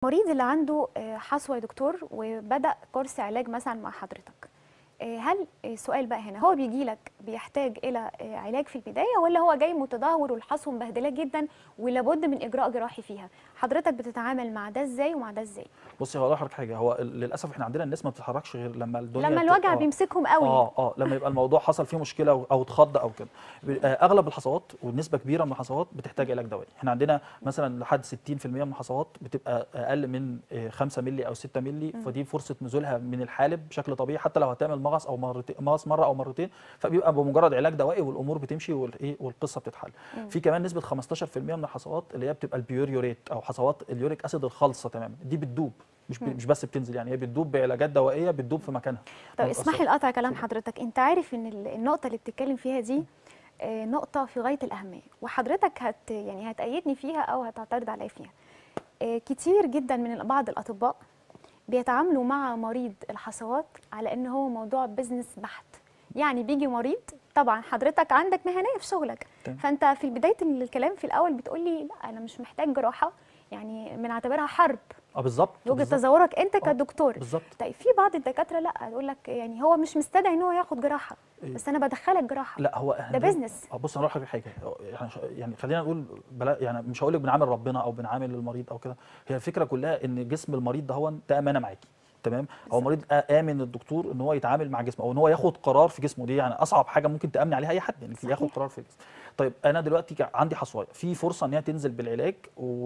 المريض اللي عنده آه، حصوه يا دكتور وبدا كورس علاج مثلا مع حضرتك آه، هل السؤال بقى هنا هو بيجي لك بيحتاج الى آه، علاج في البدايه ولا هو جاي متدهور والحصوه مبهدله جدا ولابد من اجراء جراحي فيها حضرتك بتتعامل مع ده ازاي ومع ده ازاي بصي هقول لحضرتك حاجه هو للاسف احنا عندنا الناس ما بتتحركش غير لما الدنيا لما ت- الوجع آه. بيمسكهم قوي اه اه لما يبقى الموضوع حصل فيه مشكله او, أو اتخض او كده ب- آه اغلب الحصوات ونسبه كبيره من الحصوات بتحتاج علاج دوائي احنا عندنا مثلا لحد 60% من الحصوات بتبقى اقل من آه، 5 مللي او 6 مللي فدي فرصه نزولها من الحالب بشكل طبيعي حتى لو هتعمل مغص او مرتين مغص مره او مرتين فبيبقى بمجرد علاج دوائي والامور بتمشي والايه والقصه بتتحل في كمان نسبه 15% من الحصوات اللي هي بتبقى البيوريوريت او حصوات اليوريك اسيد الخالصه تماما دي بتدوب مش ب- مش بس بتنزل يعني هي بتدوب بعلاجات دوائيه بتدوب في مكانها طب ما اسمح بتأثرش. لي اقطع كلام حضرتك انت عارف ان ال- النقطه اللي بتتكلم فيها دي آه، نقطه في غايه الاهميه وحضرتك هت يعني هتأيدني فيها او هتعترض عليا فيها آه، كتير جدا من بعض الاطباء بيتعاملوا مع مريض الحصوات على ان هو موضوع بزنس بحت يعني بيجي مريض طبعا حضرتك عندك مهنيه في شغلك تمام. فانت في بدايه الكلام في الاول بتقولي لا انا مش محتاج جراحه يعني بنعتبرها حرب اه بالظبط وجهه بالظبط. تصورك انت آه، كدكتور بالظبط طيب في بعض الدكاتره لا يقول لك يعني هو مش مستدعي ان هو ياخد جراحه إيه. بس انا بدخلك جراحه لا هو احنا ده دايما- بيزنس. اه بص انا هقول لك حاجه يعني ش- يعني خلينا نقول بلا يعني مش هقول لك بنعامل ربنا او بنعامل المريض او كده هي الفكره كلها ان جسم المريض ده هو ده امانه معاكي تمام هو المريض آ- امن الدكتور ان هو يتعامل مع جسمه او ان هو ياخد قرار في جسمه دي يعني اصعب حاجه ممكن تامني عليها اي حد يعني صحيح. ياخد قرار في الجسم طيب انا دلوقتي كا- عندي حصوايه في فرصه ان هي تنزل بالعلاج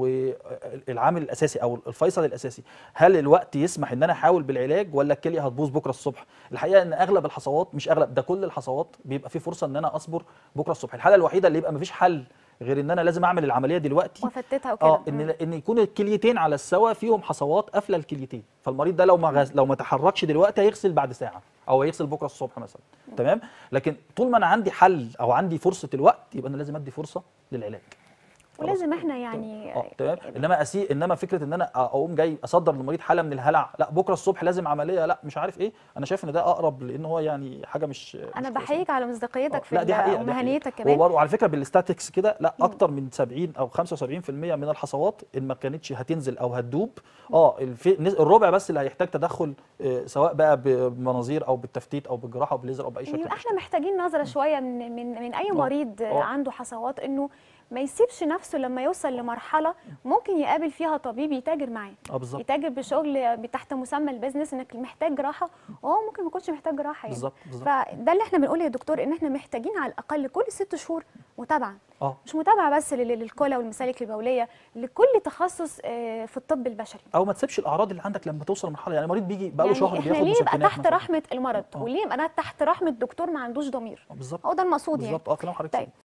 والعامل الاساسي او الفيصل الاساسي هل الوقت يسمح ان انا احاول بالعلاج ولا الكليه هتبوظ بكره الصبح الحقيقه ان اغلب الحصوات مش اغلب ده كل الحصوات بيبقى في فرصه ان انا اصبر بكره الصبح الحاله الوحيده اللي يبقى مفيش حل غير ان انا لازم اعمل العمليه دلوقتي وفتتها وكده اه ان ان يكون الكليتين على السوا فيهم حصوات قافله الكليتين فالمريض ده لو ما غز... لو ما تحركش دلوقتي هيغسل بعد ساعه او هيغسل بكره الصبح مثلا تمام لكن طول ما انا عندي حل او عندي فرصه الوقت يبقى انا لازم ادي فرصه للعلاج خلاص. ولازم احنا يعني اه تمام انما اسي انما فكره ان انا اقوم جاي اصدر للمريض حاله من الهلع لا بكره الصبح لازم عمليه لا مش عارف ايه انا شايف ان ده اقرب لان هو يعني حاجه مش انا مش كويسة. بحييك على آه، مصداقيتك في لا دي ال- حقيقه دي حقيقة. ومهنيتك كمان وبرضه- وعلى فكره بالاستاتكس كده لا اكتر من 70 او 75% من الحصوات ان ما كانتش هتنزل او هتدوب اه الفي- نز- الربع بس اللي هيحتاج تدخل آه، سواء بقى بمناظير او بالتفتيت او بالجراحه او بالليزر او باي شكل يبقى من احنا محتاجين نظره شويه من من من اي آه، مريض آه. عنده حصوات انه ما يسيبش نفسه لما يوصل لمرحله ممكن يقابل فيها طبيب يتاجر معاه اه بالظبط يتاجر بشغل تحت مسمى البيزنس انك محتاج جراحه وهو ممكن ما يكونش محتاج جراحه يعني بالظبط بالظبط فده اللي احنا بنقوله يا دكتور ان احنا محتاجين على الاقل كل ست شهور متابعه اه مش متابعه بس لل- للكلى والمسالك البوليه لكل تخصص آه، في الطب البشري او ما تسيبش الاعراض اللي عندك لما توصل لمرحله يعني المريض بيجي بقى له يعني شهر احنا بياخد ليه يبقى مسكنات تحت مثلاً. رحمه المرض آه. وليه يبقى أنا تحت رحمه دكتور ما عندوش ضمير آه، بالظبط هو ده المقصود يعني بالظبط اه كلام حضرتك طيب صحيح.